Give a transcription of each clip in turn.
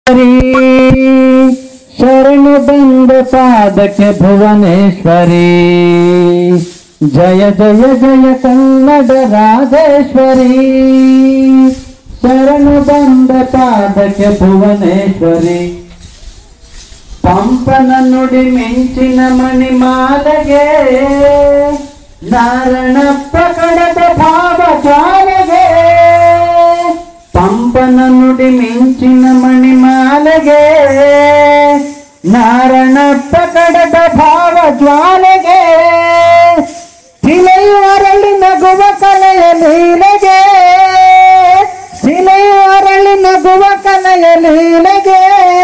ಶರಣು ಬಂದ ಪಾದಕ್ಕೆ ಭುವನೇಶ್ವರಿ ಜಯ ಜಯ ಜಯ ಕನ್ನಡ ರಾಜೇಶ್ವರಿ ಶರಣು ಬಂದ ಪಾದಕ್ಕೆ ಭುವನೇಶ್ವರಿ ಪಂಪನ ನುಡಿ ಮಿಂಚಿನ ಮಣಿಮಾಲೆಗೆ ನಾರಣಪ್ಪ ಕಡದ ಭಾವ ಜ್ವಾಲೆಗೆ ಪಂಪನ ನುಡಿ ಮಿಂಚಿನ ಮಣಿಮಾಲೆಗೆ ನಾರಣಪ್ಪ ಕಡದ ಭಾವ ಜ್ವಾಲೆಗೆ ಶಿಲೆಯು ಅರಳಿ ನಗುವ ಕಲೆಯ ಲೀಲೆಗೆ ಶಿಲೆಯು ಅರಳಿ ನಗುವ ಕಲೆಯ ಲೀಲೆಗೆ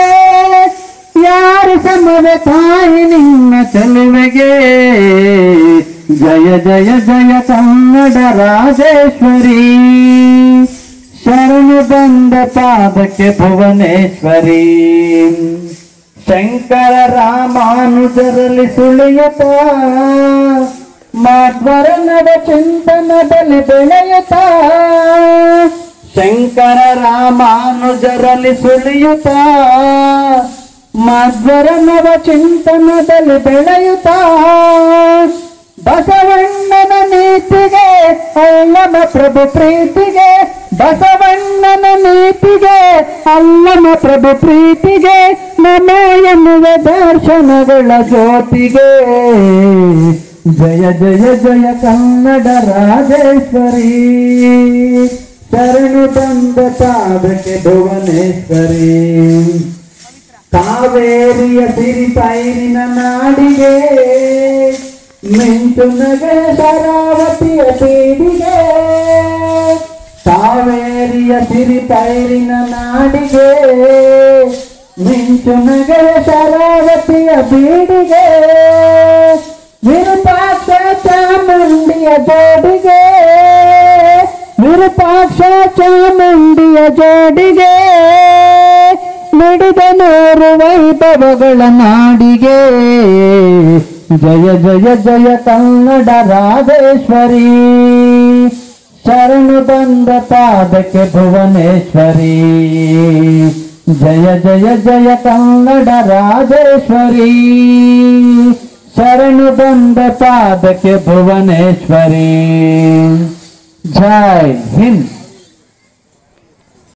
ಯಾರು ಸಮದ ತಾಯಿ ನಿನ್ನ ಚೆಲುವೆಗೆ ಜಯ ಜಯ ಜಯ ಕನ್ನಡ ರಾಜೇಶ್ವರಿ ಶರಣು ಬಂದ ಪಾದಕ್ಕೆ ಭುವನೇಶ್ವರಿ ಶಂಕರ ರಾಮಾನುಜರಲ್ಲಿ ಸುಳಿಯುತ್ತ ಮಾಧ್ವರನದ ಚಿಂತನದಲ್ಲಿ ಬೆಳೆಯುತ್ತ ಶಂಕರ ರಾಮಾನುಜರಲ್ಲಿ ಸುಳಿಯುತ್ತ ಮಾಧ್ವರನವ ಚಿಂತನದಲ್ಲಿ ಬೆಳೆಯುತ್ತ ಬಸವಣ್ಣನ ನೀತಿಗೆ ಅಲ್ಲಮ ಪ್ರಭು ಪ್ರೀತಿಗೆ ಬಸವಣ್ಣನ ನೀತಿಗೆ ಅಲ್ಲಮ ಪ್ರಭು ಪ್ರೀತಿಗೆ ನಮ ಎನ್ನುವ ದರ್ಶನಗಳ ಜ್ಯೋತಿಗೆ ಜಯ ಜಯ ಜಯ ಕನ್ನಡ ರಾಜೇಶ್ವರಿ ಶರಣು ಬಂದ ಪಾದಕ್ಕೆ ಭುವನೇಶ್ವರಿ ಕಾವೇರಿಯ ಸಿರಿ ಪೈರಿನ ನಾಡಿಗೆ ಮಿಂಚು ನಗರ ಶರಾವತಿಯ ಬೀಡಿಗೆ ಕಾವೇರಿಯ ಸಿರಿ ಪೈರಿನ ನಾಡಿಗೆ ಮಿಂಚು ನಗರ ಶರಾವತಿಯ ಬೀಡಿಗೆ ವಿರೂಪಾಕ್ಷ ಚಾಮುಂಡಿಯ ಜೋಡಿಗೆ ವಿರೂಪಾಕ್ಷ ಚಾಮುಂಡಿಯ ಜೋಡಿಗೆ ನುಡಿದ ನೂರು ವೈಭವಗಳ ನಾಡಿಗೆ ಜಯ ಜಯ ಜಯ ಕನ್ನಡ ರಾಜೇಶ್ವರಿ ಶರಣು ಬಂದ ಪಾದಕ್ಕೆ ಭುವನೇಶ್ವರಿ ಜಯ ಜಯ ಜಯ ಕನ್ನಡ ರಾಜೇಶ್ವರಿ ಶರಣು ಬಂದ ಪಾದಕ್ಕೆ ಭುವನೇಶ್ವರಿ ಜೈ ಹಿಂದ್